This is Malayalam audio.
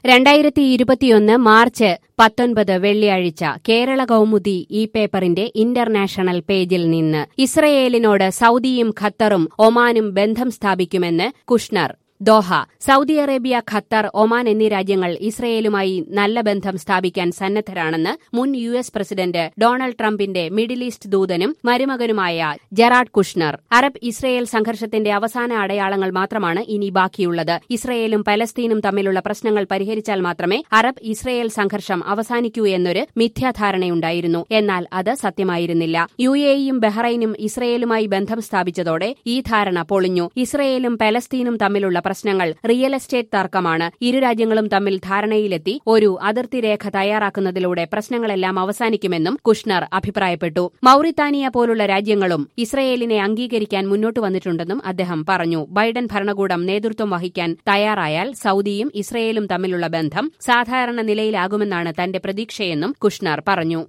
രണ്ടായിരത്തി ഇരുപത്തിയൊന്ന് മാർച്ച് പത്തൊൻപത് വെള്ളിയാഴ്ച കേരള കൗമുദി ഈ പേപ്പറിന്റെ ഇന്റർനാഷണൽ പേജിൽ നിന്ന് ഇസ്രയേലിനോട് സൗദിയും ഖത്തറും ഒമാനും ബന്ധം സ്ഥാപിക്കുമെന്ന് Kushner Doha Saudi Arabia Qatar Oman എന്നീ രാജ്യങ്ങൾ ഇസ്രയേലുമായി നല്ല ബന്ധം സ്ഥാപിക്കാൻ സന്നദ്ധരാണെന്ന് മുൻ യു എസ് പ്രസിഡന്റ് ഡൊണാൾഡ് ട്രംപിന്റെ മിഡിൽ ഈസ്റ്റ് ദൂതനും മരുമകനുമായ ജെറാഡ് കുഷ്ണർ അറബ് ഇസ്രയേൽ സംഘർഷത്തിന്റെ അവസാന അടയാളങ്ങൾ മാത്രമാണ് ഇനി ബാക്കിയുള്ളത് ഇസ്രയേലും പലസ്തീനും തമ്മിലുള്ള പ്രശ്നങ്ങൾ പരിഹരിച്ചാൽ മാത്രമേ അറബ് ഇസ്രയേൽ സംഘർഷം അവസാനിക്കൂ എന്നൊരു മിഥ്യാധാരണയുണ്ടായിരുന്നു എന്നാൽ അത് സത്യമായിരുന്നില്ല യു എയും ബഹ്റൈനും ഇസ്രയേലുമായി ബന്ധം സ്ഥാപിച്ചതോടെ ഈ ധാരണ പൊളിഞ്ഞു ഇസ്രയേലും പലസ്തീനും തമ്മിലുള്ള പ്രശ്നങ്ങൾ റിയൽ എസ്റ്റേറ്റ് തർക്കമാണ് ഇരു രാജ്യങ്ങളും തമ്മിൽ ധാരണയിലെത്തി ഒരു അതിർത്തി രേഖ തയ്യാറാക്കുന്നതിലൂടെ പ്രശ്നങ്ങളെല്ലാം അവസാനിക്കുമെന്നും കുഷ്ണർ അഭിപ്രായപ്പെട്ടു മൌറിത്താനിയ പോലുള്ള രാജ്യങ്ങളും ഇസ്രയേലിനെ അംഗീകരിക്കാൻ മുന്നോട്ട് വന്നിട്ടുണ്ടെന്നും അദ്ദേഹം പറഞ്ഞു ബൈഡൻ ഭരണകൂടം നേതൃത്വം വഹിക്കാൻ തയ്യാറായാൽ സൌദിയും ഇസ്രയേലും തമ്മിലുള്ള ബന്ധം സാധാരണ നിലയിലാകുമെന്നാണ് തന്റെ പ്രതീക്ഷയെന്നും കുഷ്ണർ പറഞ്ഞു